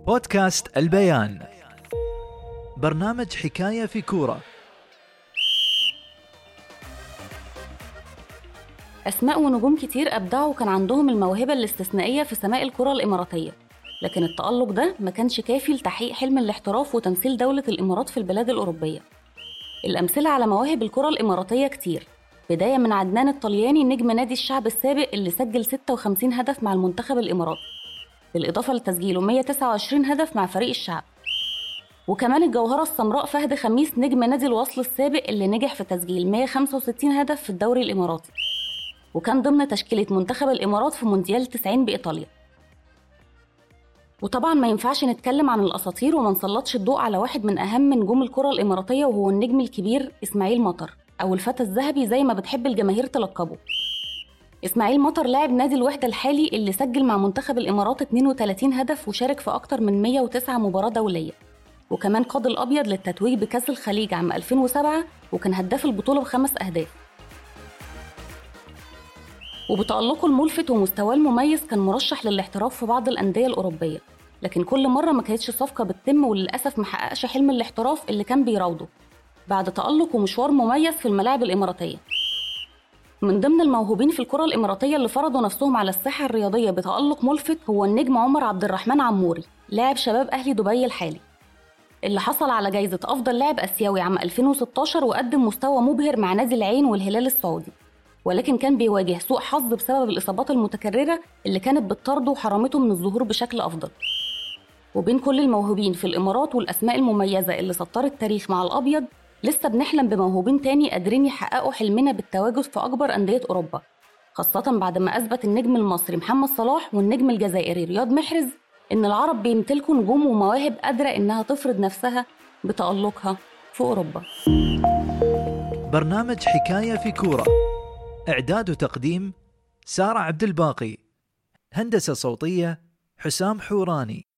بودكاست البيان برنامج حكاية في كورة أسماء ونجوم كتير أبدعوا وكان عندهم الموهبة الاستثنائية في سماء الكرة الإماراتية لكن التألق ده ما كانش كافي لتحقيق حلم الاحتراف وتمثيل دولة الإمارات في البلاد الأوروبية الأمثلة على مواهب الكرة الإماراتية كتير بداية من عدنان الطلياني نجم نادي الشعب السابق اللي سجل 56 هدف مع المنتخب الإماراتي بالإضافة لتسجيله 129 هدف مع فريق الشعب وكمان الجوهرة السمراء فهد خميس نجم نادي الوصل السابق اللي نجح في تسجيل 165 هدف في الدوري الإماراتي وكان ضمن تشكيلة منتخب الإمارات في مونديال 90 بإيطاليا وطبعا ما ينفعش نتكلم عن الأساطير وما نسلطش الضوء على واحد من أهم نجوم الكرة الإماراتية وهو النجم الكبير إسماعيل مطر أو الفتى الذهبي زي ما بتحب الجماهير تلقبه إسماعيل مطر لاعب نادي الوحدة الحالي اللي سجل مع منتخب الإمارات 32 هدف وشارك في أكتر من 109 مباراة دولية وكمان قاد الأبيض للتتويج بكأس الخليج عام 2007 وكان هداف البطولة بخمس أهداف وبتألقه الملفت ومستواه المميز كان مرشح للاحتراف في بعض الأندية الأوروبية لكن كل مرة ما كانتش صفقة بتتم وللأسف محققش حلم الاحتراف اللي كان بيراوده بعد تألق ومشوار مميز في الملاعب الإماراتية من ضمن الموهوبين في الكرة الإماراتية اللي فرضوا نفسهم على الساحة الرياضية بتألق ملفت هو النجم عمر عبد الرحمن عموري لاعب شباب أهلي دبي الحالي اللي حصل على جايزة أفضل لاعب آسيوي عام 2016 وقدم مستوى مبهر مع نادي العين والهلال السعودي ولكن كان بيواجه سوء حظ بسبب الإصابات المتكررة اللي كانت بتطرده وحرمته من الظهور بشكل أفضل وبين كل الموهوبين في الإمارات والأسماء المميزة اللي سطرت التاريخ مع الأبيض لسه بنحلم بموهوبين تاني قادرين يحققوا حلمنا بالتواجد في أكبر أندية أوروبا خاصة بعد ما أثبت النجم المصري محمد صلاح والنجم الجزائري رياض محرز إن العرب بيمتلكوا نجوم ومواهب قادرة إنها تفرض نفسها بتألقها في أوروبا برنامج حكاية في كورة إعداد وتقديم سارة عبد الباقي هندسة صوتية حسام حوراني